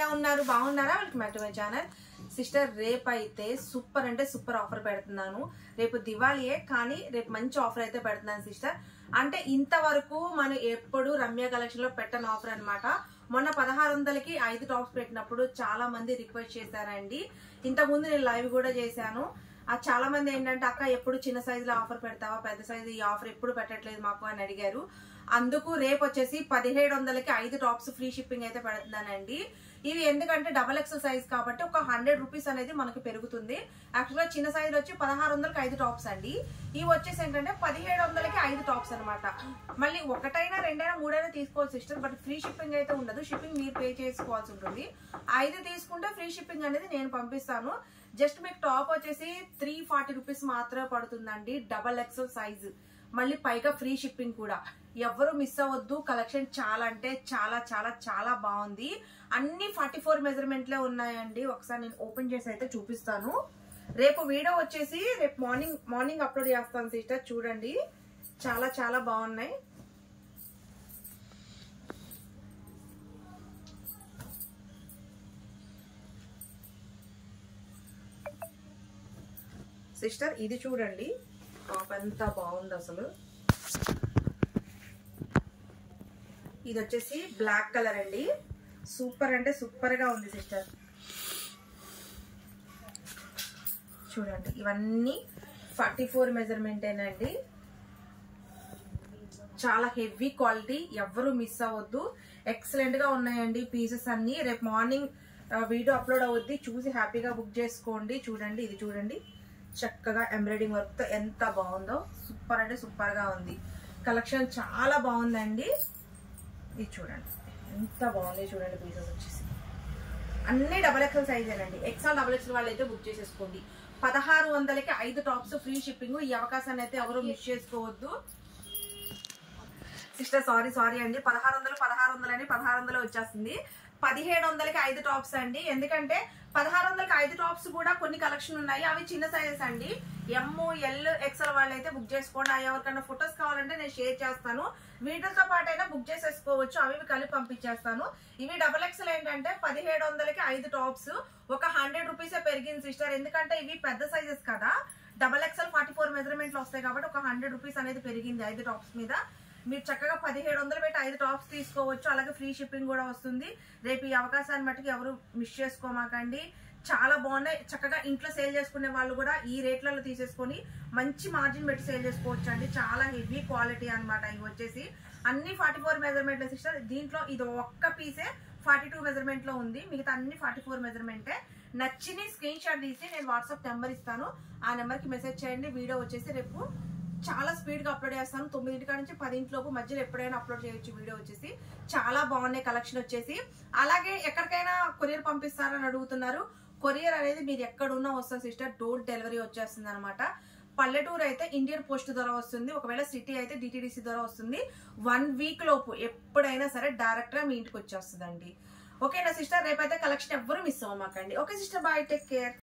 ఉన్నారు బాగున్నారా welcome back to my channel sister రేపు అయితే సూపర్ అంటే సూపర్ ఆఫర్ పెడుతున్నాను రేపు దివాళీయే కానీ రేపు మంచి ఆఫర్ అయితే పెడుతున్నాను సిస్టర్ అంటే ఇంతవరకు మనం ఎప్పుడు రమ్య కలెక్షన్ లో పెట్టని ఆఫర్ అన్నమాట మొన్న పదహారు వందలకి ఐదు టాప్స్ పెట్టినప్పుడు చాలా మంది రిక్వెస్ట్ చేశారండి ఇంతకుముందు నేను లైవ్ కూడా చేశాను ఆ చాలా మంది ఏంటంటే అక్క ఎప్పుడు చిన్న సైజులో ఆఫర్ పెడతావా పెద్ద సైజు ఈ ఆఫర్ ఎప్పుడు పెట్టట్లేదు మాకు అని అడిగారు అందుకు రేపు వచ్చేసి పదిహేడు వందలకి ఐదు టాప్స్ ఫ్రీ షిప్పింగ్ అయితే పెడుతున్నానండి ఇవి ఎందుకంటే డబల్ ఎక్స్ సైజ్ కాబట్టి ఒక హండ్రెడ్ రూపీస్ అనేది మనకి పెరుగుతుంది యాక్చువల్గా చిన్న సైజ్ వచ్చి పదహారు వందలకి ఐదు టాప్స్ అండి ఇవి వచ్చేసి ఏంటంటే పదిహేడు వందలకి ఐదు టాప్స్ అనమాట మళ్ళీ ఒకటైనా రెండైనా మూడైనా తీసుకోవాలి సిస్టర్ బట్ ఫ్రీ షిప్పింగ్ అయితే ఉండదు షిప్పింగ్ మీరు పే చేసుకోవాల్సి ఉంటుంది ఐదు తీసుకుంటే ఫ్రీ షిప్పింగ్ అనేది నేను పంపిస్తాను జస్ట్ మీకు టాప్ వచ్చేసి త్రీ ఫార్టీ రూపీస్ మాత్రమే పడుతుందండి డబల్ ఎక్సెల్ సైజ్ మళ్ళీ పైగా ఫ్రీ షిప్పింగ్ కూడా ఎవరు మిస్ అవ్వద్దు కలెక్షన్ చాలా అంటే చాలా చాలా చాలా బాగుంది అన్ని ఫార్టీ ఫోర్ మెజర్మెంట్లే ఉన్నాయండి ఒకసారి నేను ఓపెన్ చేసి అయితే చూపిస్తాను రేపు వీడియో వచ్చేసి రేపు మార్నింగ్ మార్నింగ్ అప్లోడ్ చేస్తాను సిస్టర్ చూడండి చాలా చాలా బాగున్నాయి సిస్టర్ ఇది చూడండి టాప్ ఎంత బాగుంది అసలు ఇది వచ్చేసి బ్లాక్ కలర్ అండి సూపర్ అంటే సూపర్ గా ఉంది సిస్టర్ చూడండి ఇవన్నీ ఫార్టీ ఫోర్ మెజర్మెంటేనండి చాలా హెవీ క్వాలిటీ ఎవ్వరు మిస్ అవ్వద్దు ఎక్సలెంట్ గా ఉన్నాయండి పీసెస్ అన్ని రేపు మార్నింగ్ వీడియో అప్లోడ్ అవుద్ది చూసి హ్యాపీగా బుక్ చేసుకోండి చూడండి ఇది చూడండి చక్కగా ఎంబ్రాయిడింగ్ వర్క్ తో ఎంత బాగుందో సూపర్ అంటే సూపర్ గా ఉంది కలెక్షన్ చాలా బాగుందండి ఇది చూడండి ఎంత బాగుంది చూడండి పీసెస్ వచ్చేసి అన్ని డబల్ ఎక్సెల్ సైజేనండి ఎక్సెల్ డబల్ ఎక్సెల్ వాళ్ళు అయితే బుక్ చేసేసుకోండి పదహారు వందలకి ఐదు టాప్స్ ఫ్రీ షిప్పింగ్ ఈ అవకాశాన్ని అయితే ఎవరు మిస్ చేసుకోవద్దు సిస్టర్ సారీ సారీ అండి పదహారు వందలు పదహారు వందలు అని పదహారు వందలు వచ్చేస్తుంది పదిహేడు వందలకి ఐదు టాప్స్ అండి ఎందుకంటే పదహారు వందలకి ఐదు టాప్స్ కూడా కొన్ని కలెక్షన్ ఉన్నాయి అవి చిన్న సైజెస్ అండి ఎమ్ ఎల్ ఎక్సెల్ వాళ్ళు అయితే బుక్ చేసుకోండి అవి ఎవరికైనా ఫొటోస్ కావాలంటే నేను షేర్ చేస్తాను వీటితో పాటు అయినా బుక్ చేసేసుకోవచ్చు అవి ఇవి కలిపి పంపించేస్తాను ఇవి డబల్ ఎక్సెల్ ఏంటంటే పదిహేడు వందలకి ఐదు టాప్స్ ఒక హండ్రెడ్ రూపీసే పెరిగింది సిస్టర్ ఎందుకంటే ఇవి పెద్ద సైజెస్ కదా డబల్ ఎక్సెల్ ఫార్టీ ఫోర్ మెజర్మెంట్లు వస్తాయి కాబట్టి ఒక హండ్రెడ్ రూపీస్ అనేది పెరిగింది ఐదు టాప్స్ మీద మీరు చక్కగా పదిహేడు వందలు పెట్టి ఐదు టాప్స్ తీసుకోవచ్చు అలాగే ఫ్రీ షిప్పింగ్ కూడా వస్తుంది రేపు ఈ అవకాశాన్ని మట్టుకు ఎవరు మిస్ చేసుకోమాకండి చాలా బాగున్నాయి చక్కగా ఇంట్లో సేల్ చేసుకునే వాళ్ళు కూడా ఈ రేట్లలో తీసేసుకొని మంచి మార్జిన్ పెట్టి సేల్ చేసుకోవచ్చు అండి చాలా హెవీ క్వాలిటీ అనమాట ఇవి వచ్చేసి అన్ని ఫార్టీ ఫోర్ మెజర్మెంట్ సిస్టర్ దీంట్లో ఇది ఒక్క పీసే ఫార్టీ టూ మెజర్మెంట్ లో ఉంది మిగతా అన్ని ఫార్టీ ఫోర్ మెజర్మెంటే నచ్చిన స్క్రీన్ షాట్ తీసి నేను వాట్సాప్ నెంబర్ ఇస్తాను ఆ నెంబర్ కి మెసేజ్ చేయండి వీడియో వచ్చేసి రేపు చాలా స్పీడ్ గా అప్లోడ్ చేస్తాను తొమ్మిదింటి నుంచి పదింటిలోపు మధ్యలో ఎప్పుడైనా అప్లోడ్ చేయొచ్చు వీడియో వచ్చేసి చాలా బాగున్నాయి కలెక్షన్ వచ్చేసి అలాగే ఎక్కడికైనా కొరియర్ పంపిస్తారని అడుగుతున్నారు కొరియర్ అనేది మీరు ఎక్కడున్నా వస్తుంది సిస్టర్ డోర్ డెలివరీ వచ్చేస్తుంది అనమాట పల్లెటూరు అయితే ఇండియన్ పోస్ట్ ద్వారా వస్తుంది ఒకవేళ సిటీ అయితే డిటిడిసి ద్వారా వస్తుంది వన్ వీక్ లోపు ఎప్పుడైనా సరే డైరెక్ట్ గా మీ ఇంటికి వచ్చేస్తుందండి ఓకేనా సిస్టర్ రేపైతే కలెక్షన్ ఎవ్వరు మిస్ అవ్వమాకండి okay sister bye take care